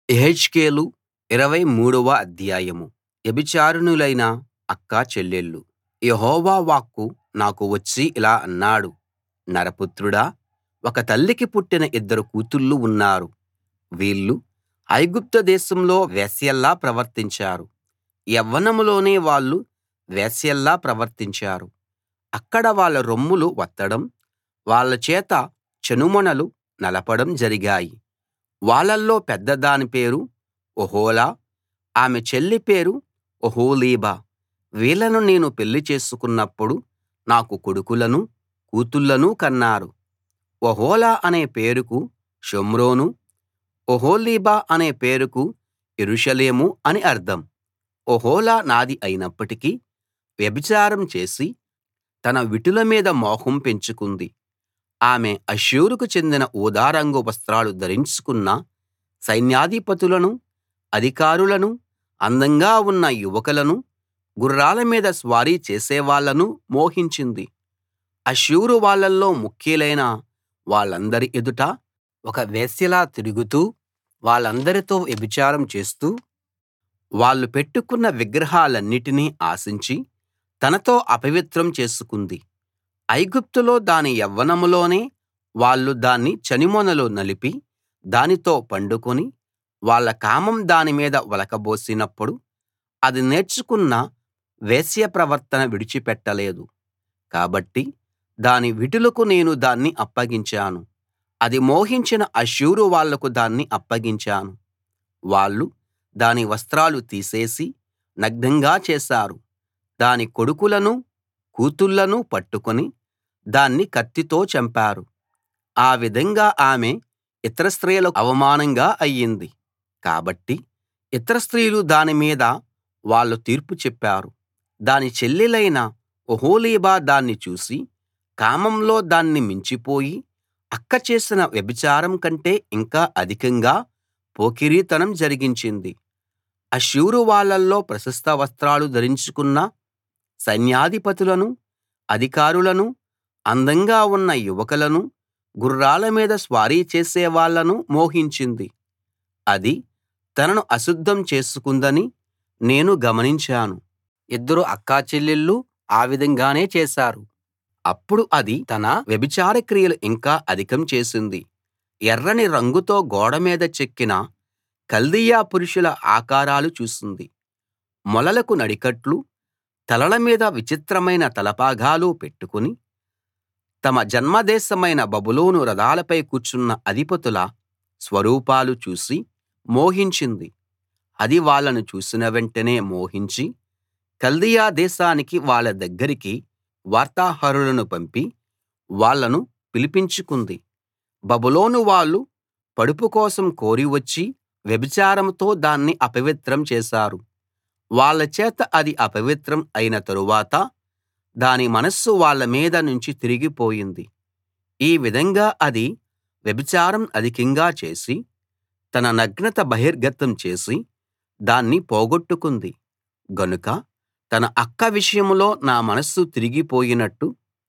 యెహెజ్కేలు ఇరవై మూడవ అధ్యాయం వ్యభిచారిణులైన అక్క చెల్లెళ్ళు యెహోవా వాక్కు నాకు వచ్చి ఇలా అన్నాడు నరపుత్రుడా ఒక తల్లికి పుట్టిన ఇద్దరు కూతుళ్ళు ఉన్నారు వీళ్ళు ఐగుప్తు దేశంలో వేశ్యల్లా ప్రవర్తించారు యవ్వనంలోనే వాళ్ళు వేశ్యల్లా ప్రవర్తించారు అక్కడ వాళ్ళ రొమ్ములు వత్తడం వాళ్ళ చేత చనుమొనలు నలపడం జరిగాయి వాళ్ళల్లో పెద్దదాని పేరు ఒహొలా ఆమె చెల్లి పేరు ఒహొలీబా వీళ్ళను నేను పెళ్లి చేసుకున్నప్పుడు నాకు కొడుకులనూ కూతుళ్ళనూ కన్నారు ఒహొలా అనే పేరుకు షోమ్రోను ఒహొలీబా అనే పేరుకు యెరూషలేము అని అర్థం ఒహొలా నాది అయినప్పటికీ వ్యభిచారం చేసి తన విటుల మీద మోహం పెంచుకుంది ఆమె అష్షూరుకు చెందిన ఊదా రంగు వస్త్రాలు ధరించుకున్న సైన్యాధిపతులనూ అధికారులనూ అందంగా ఉన్న యువకులనూ గుర్రాల మీద స్వారీ చేసేవాళ్ళనూ మోహించింది అష్షూరు వాళ్ళలో ముఖ్యులైన వాళ్ళందరి ఎదుట ఒక వేశ్యలా తిరుగుతూ వాళ్ళందరితో వ్యభిచారం చేస్తూ వాళ్ళు పెట్టుకున్న విగ్రహాలన్నిటినీ ఆశించి తనతో అపవిత్రం చేసుకుంది ఐగుప్తులో దాని యవ్వనంలోనే వాళ్ళు దాన్ని చనిమొనలు నలిపి దానితో పండుకుని వాళ్ళ కామం దాని మీద ఒలకబోసినప్పుడు అది నేర్చుకున్న వేశ్య ప్రవర్తన విడిచిపెట్టలేదు కాబట్టి దాని విటులకు నేను దాన్ని అప్పగించాను అది మోహించిన అష్షూరు వాళ్లకు దాన్ని అప్పగించాను వాళ్ళు దాని వస్త్రాలు తీసేసి నగ్నంగా చేశారు దాని కొడుకులనూ కూతుళ్ళనూ పట్టుకుని దాన్ని కత్తితో చంపారు ఆ విధంగా ఆమె ఇతర స్త్రీలకు అవమానంగా అయ్యింది కాబట్టి ఇతర స్త్రీలు దాని మీద వాళ్ళు తీర్పు చెప్పారు దాని చెల్లెలైన ఒహొలీబా దాన్ని చూసి కామంలో దాన్ని మించిపోయి అక్క చేసిన వ్యభిచారం కంటే ఇంకా అధికంగా పోకిరీతనం జరిగించింది అష్షూరు వాళ్ళలో ప్రశస్త వస్త్రాలు ధరించుకున్న సైన్యాధిపతులనూ అధికారులనూ అందంగా ఉన్న యువకులనూ గుర్రాల మీద స్వారీ చేసేవాళ్ళనూ మోహించింది అది తనను అశుద్ధం చేసుకుందని నేను గమనించాను ఇద్దరు అక్కాచెల్లెళ్ళు ఆ విధంగానే చేశారు అప్పుడు అది తన వ్యభిచార క్రియలు ఇంకా అధికం చేసింది ఎర్రని రంగుతో గోడ మీద చెక్కిన కల్దీయ పురుషుల ఆకారాలు చూసింది మొలలకు నడికట్లు తలల మీద విచిత్రమైన తలపాగాలు పెట్టుకుని తమ జన్మదేశమైన బబులోను రథాలపై కూర్చున్న అధిపతుల స్వరూపాలు చూసి మోహించింది అది వాళ్ళను చూసిన వెంటనే మోహించి కల్దీయ దేశానికి వాళ్ళ దగ్గరికి వార్తాహరులను పంపి వాళ్ళను పిలిపించుకుంది బబులోను వాళ్ళు పడుపు కోసం కోరి వచ్చి వ్యభిచారంతో దాన్ని అపవిత్రం చేశారు వాళ్ళ చేత అది అపవిత్రం అయిన తరువాత దాని మనస్సు వాళ్ళ మీద నుంచి తిరిగిపోయింది ఈ విధంగా అది వ్యభిచారం అధికంగా చేసి తన నగ్నత బహిర్గతం చేసి దాన్ని పోగొట్టుకుంది గనుక తన అక్క విషయంలో నా మనస్సు తిరిగిపోయినట్టు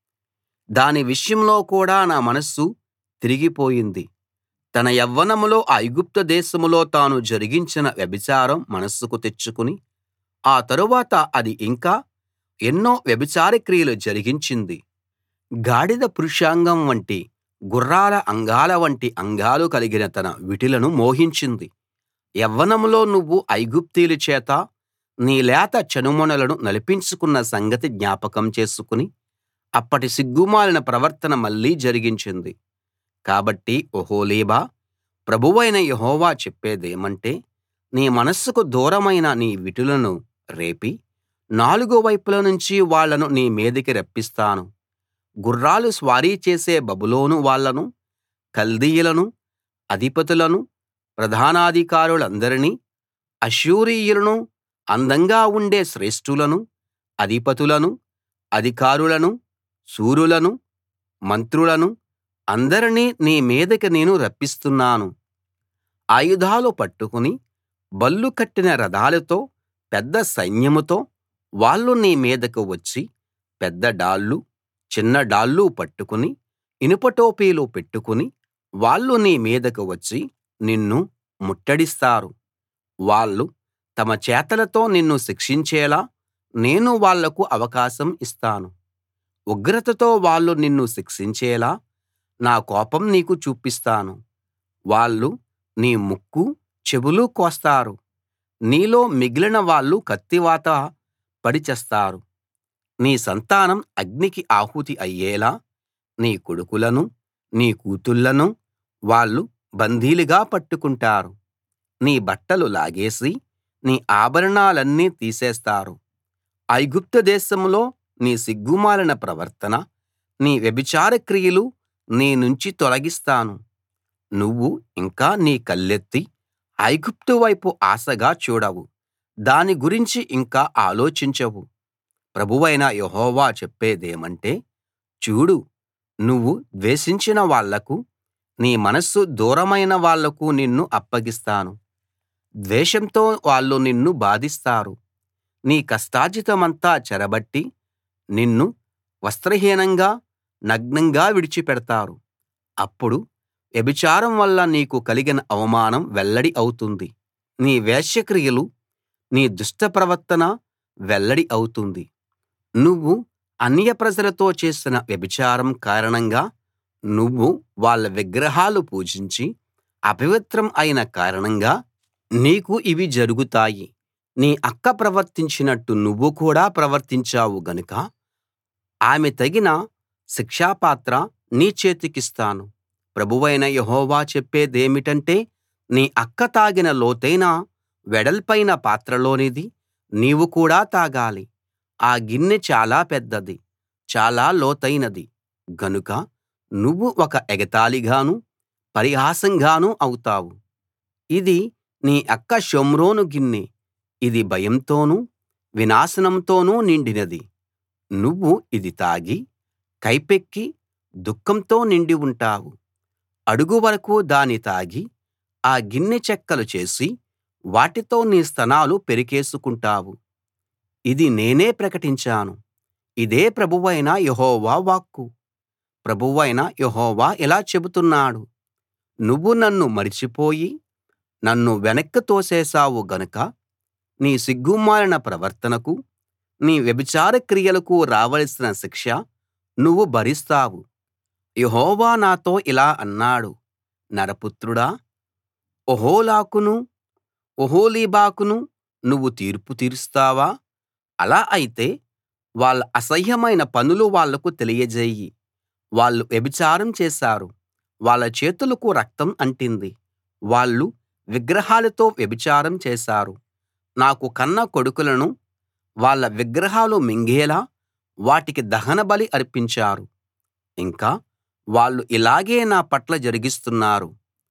దాని విషయంలో కూడా నా మనస్సు తిరిగిపోయింది తన యవ్వనంలో ఐగుప్తు దేశంలో తాను జరిగించిన వ్యభిచారం మనస్సుకు తెచ్చుకుని ఆ తరువాత అది ఇంకా ఎన్నో వ్యభిచార క్రియలు జరిగించింది గాడిద పురుషాంగం వంటి గుర్రాల అంగాల వంటి అంగాలు కలిగిన తన విటులను మోహించింది యవ్వనంలో నువ్వు ఐగుప్తీయుల చేత నీ లేత చనుమొనలను నలిపించుకున్న సంగతి జ్ఞాపకం చేసుకుని అప్పటి సిగ్గుమాలిన ప్రవర్తన మళ్ళీ జరిగించింది కాబట్టి ఒహొలీబా ప్రభువైన యెహోవా చెప్పేదేమంటే నీ మనస్సుకు దూరమైన నీ విటులను రేపి నాలుగు వైపుల నుంచి వాళ్ళను నీ మీదికి రప్పిస్తాను గుర్రాలు స్వారీ చేసే బబులోను వాళ్ళను కల్దీయులను అధిపతులను ప్రధానాధికారులందరినీ అష్షూరీయులను అందంగా ఉండే శ్రేష్ఠులను అధిపతులను అధికారులను శూరులను మంత్రులను అందరినీ నీ మీదికి నేను రప్పిస్తున్నాను ఆయుధాలు పట్టుకుని బల్లు కట్టిన రథాలతో పెద్ద సైన్యంతో వాళ్ళు నీ మీదకు వచ్చి పెద్ద డాళ్ళు చిన్న డాళ్ళు పట్టుకుని ఇనుప టోపీలు పెట్టుకుని వాళ్ళు నీ మీదకు వచ్చి నిన్ను ముట్టడిస్తారు వాళ్ళు తమ చేతలతో నిన్ను శిక్షించేలా నేను వాళ్లకు అవకాశం ఇస్తాను ఉగ్రతతో వాళ్ళు నిన్ను శిక్షించేలా నా కోపం నీకు చూపిస్తాను వాళ్ళు నీ ముక్కు చెవులు కోస్తారు నీలో మిగిలిన వాళ్ళు కత్తివాత పడి చస్తారు నీ సంతానం అగ్నికి ఆహుతి అయ్యేలా నీ కొడుకులను నీ కూతుళ్ళను వాళ్ళు బందీలుగా పట్టుకుంటారు నీ బట్టలు లాగేసి నీ ఆభరణాలన్నీ తీసేస్తారు ఐగుప్తు దేశంలో నీ సిగ్గుమాలిన ప్రవర్తన నీ వ్యభిచార క్రియలు నీ నుంచి తొలగిస్తాను నువ్వు ఇంకా నీ కళ్ళెత్తి ఐగుప్తు వైపు ఆశగా చూడవు దాని గురించి ఇంకా ఆలోచించవు ప్రభువైన యెహోవా చెప్పేదేమంటే చూడు నువ్వు ద్వేషించిన వాళ్లకు నీ మనస్సు దూరమైన వాళ్లకు నిన్ను అప్పగిస్తాను ద్వేషంతో వాళ్ళు నిన్ను బాధిస్తారు నీ కష్టార్జితమంతా చెరబట్టి నిన్ను వస్త్రహీనంగా నగ్నంగా విడిచిపెడతారు అప్పుడు వ్యభిచారం వల్ల నీకు కలిగిన అవమానం వెల్లడి అవుతుంది నీ వేశ్యక్రియలు నీ దుష్ట ప్రవర్తన వెల్లడి అవుతుంది నువ్వు అన్యప్రజలతో చేసిన వ్యభిచారం కారణంగా నువ్వు వాళ్ళ విగ్రహాలు పూజించి అపవిత్రం అయిన కారణంగా నీకు ఇవి జరుగుతాయి నీ అక్క ప్రవర్తించినట్టు నువ్వు కూడా ప్రవర్తించావు గనుక ఆమె తగిన శిక్షాపాత్ర నీ చేతికిస్తాను ప్రభువైన యెహోవా చెప్పేదేమిటంటే నీ అక్క తాగిన లోతైన వెడల్పైన పాత్రలోనిది నీవు కూడా తాగాలి ఆ గిన్నె చాలా పెద్దది చాలా లోతైనది గనుక నువ్వు ఒక ఎగతాళిగాను పరిహాసంగాను అవుతావు ఇది నీ అక్క షోమ్రోను గిన్నె ఇది భయంతోనూ వినాశనంతోనూ నిండినది నువ్వు ఇది తాగి కైపెక్కి దుఃఖంతో నిండి ఉంటావు అడుగు వరకూ దాని తాగి ఆ గిన్నె చెక్కలు చేసి వాటితో నీ స్తనాలు పెరికేసుకుంటావు ఇది నేనే ప్రకటించాను ఇదే ప్రభువైన యెహోవా వాక్కు ప్రభువైన యెహోవా ఇలా చెబుతున్నాడు నువ్వు నన్ను మరిచిపోయి నన్ను వెనక్కి తోసేశావు గనుక నీ సిగ్గుమాలిన ప్రవర్తనకు నీ వ్యభిచార క్రియలకు రావలసిన శిక్ష నువ్వు భరిస్తావు యెహోవా నాతో ఇలా అన్నాడు నరపుత్రుడా ఒహోలాకును ఒహొలీబాకును నువ్వు తీర్పు తీరుస్తావా అలా అయితే వాళ్ళ అసహ్యమైన పనులు వాళ్లకు తెలియజెయ్యి వాళ్ళు వ్యభిచారం చేశారు వాళ్ళ చేతులకు రక్తం అంటింది వాళ్ళు విగ్రహాలతో వ్యభిచారం చేశారు నాకు కన్న కొడుకులను వాళ్ళ విగ్రహాలు మింగేలా వాటికి దహనబలి అర్పించారు ఇంకా వాళ్ళు ఇలాగే నా పట్ల జరిగిస్తున్నారు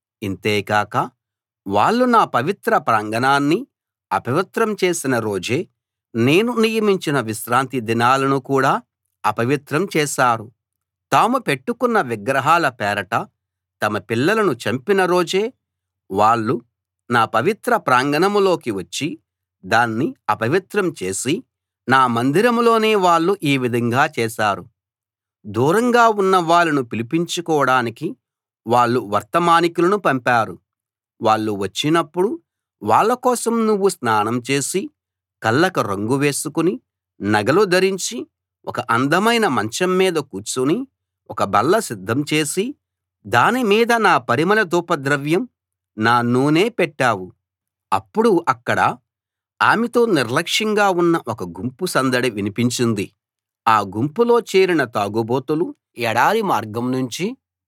ఇంతేకాక వాళ్ళు నా పవిత్ర ప్రాంగణాన్ని అపవిత్రం చేసిన రోజే నేను నియమించిన విశ్రాంతి దినాలను కూడా అపవిత్రం చేశారు తాము పెట్టుకున్న విగ్రహాల పేరట తమ పిల్లలను చంపిన రోజే వాళ్ళు నా పవిత్ర ప్రాంగణంలోకి వచ్చి దాన్ని అపవిత్రం చేసి నా మందిరంలోనే వాళ్ళు ఈ విధంగా చేశారు దూరంగా ఉన్న వాళ్ళను పిలిపించుకోడానికి వాళ్ళు వర్తమానికులను పంపారు వాళ్ళు వచ్చినప్పుడు వాళ్ళ కోసం నువ్వు స్నానం చేసి కళ్ళకు రంగు వేసుకుని నగలు ధరించి ఒక అందమైన మంచం మీద కూర్చుని ఒక బల్ల సిద్ధం చేసి దాని మీద నా పరిమళ ధూపద్రవ్యం నా నూనె పెట్టావు అప్పుడు అక్కడ ఆమెతో నిర్లక్ష్యంగా ఉన్న ఒక గుంపు సందడి వినిపించింది ఆ గుంపులో చేరిన తాగుబోతులు ఎడారి మార్గం నుంచి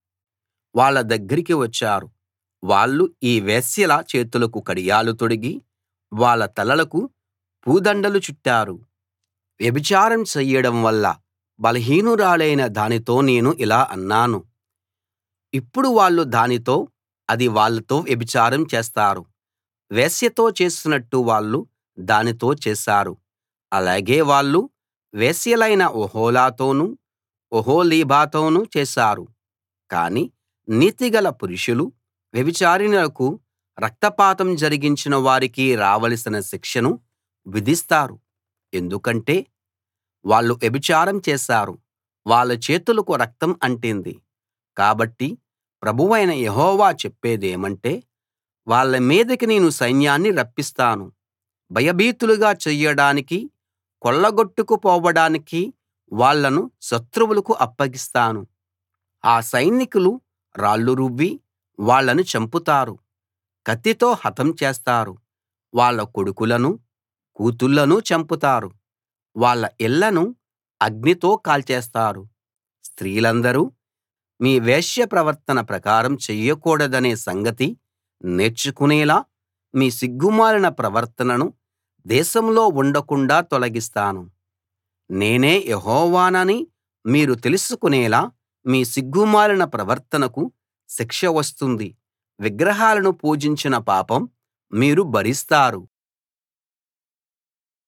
వాళ్ళ దగ్గరికి వచ్చారు వాళ్ళు ఈ వేశ్యల చేతులకు కడియాలు తొడిగి వాళ్ళ తలలకు పూదండలు చుట్టారు వ్యభిచారం చెయ్యడం వల్ల బలహీనురాలైన దానితో నేను ఇలా అన్నాను ఇప్పుడు వాళ్ళు దానితో అది వాళ్ళతో వ్యభిచారం చేస్తారు వేశ్యతో చేసినట్టు వాళ్ళు దానితో చేశారు అలాగే వాళ్ళు వేశ్యలైన ఒహొలాతోనూ ఒహొలీబాతోనూ చేశారు కానీ నీతిగల పురుషులు వ్యభిచారిణులకు రక్తపాతం జరిగించిన వారికి రావలసిన శిక్షను విధిస్తారు ఎందుకంటే వాళ్ళు వ్యభిచారం చేశారు వాళ్ళ చేతులకు రక్తం అంటింది కాబట్టి ప్రభువైన యెహోవా చెప్పేదేమంటే వాళ్ళ మీదికి నేను సైన్యాన్ని రప్పిస్తాను భయభీతులుగా చెయ్యడానికీ కొల్లగొట్టుకు పోవడానికీ వాళ్ళను శత్రువులకు అప్పగిస్తాను ఆ సైనికులు రాళ్లు రువ్వి వాళ్ళను చంపుతారు కత్తితో హతం చేస్తారు వాళ్ళ కొడుకులనూ కూతుళ్ళనూ చంపుతారు వాళ్ళ ఇళ్ళను అగ్నితో కాల్చేస్తారు స్త్రీలందరూ మీ వేశ్య ప్రవర్తన ప్రకారం చెయ్యకూడదనే సంగతి నేర్చుకునేలా మీ సిగ్గుమాలిన ప్రవర్తనను దేశంలో ఉండకుండాా తొలగిస్తాను నేనే యెహోవానని మీరు తెలుసుకునేలా మీ సిగ్గుమాలిన ప్రవర్తనకు శిక్ష వస్తుంది విగ్రహాలను పూజించిన పాపం మీరు భరిస్తారు